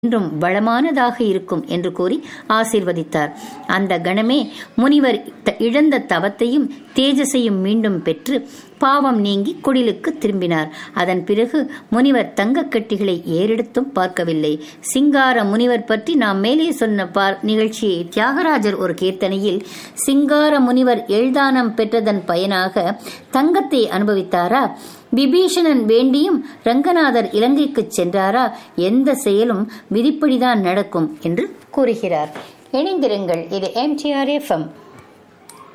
என்றும் வளமானதாக இருக்கும் என்று கூறி ஆசீர்வதித்தார் அந்த கணமே முனிவர் த- இழந்த தவத்தையும் தேஜஸையும் மீண்டும் பெற்று பாவம் நீங்கி குடிலுக்கு திரும்பினார் அதன் பிறகு முனிவர் தங்கக் கட்டிகளை ஏறெடுத்தும் பார்க்கவில்லை சிங்கார முனிவர் பற்றி நாம் மேலே சொன்ன பார் நிகழ்ச்சியை தியாகராஜர் ஒரு கீர்த்தனையில் சிங்கார முனிவர் எழுதானம் பெற்றதன் பயனாக தங்கத்தை அனுபவித்தாரா விபீஷணன் வேண்டியும் ரங்கநாதர் இலங்கைக்குச் சென்றாரா எந்த செயலும் விதிப்படிதான் நடக்கும் என்று கூறுகிறார் இணைந்திருங்கள் இது எம்டிஆர் எஃப்எம்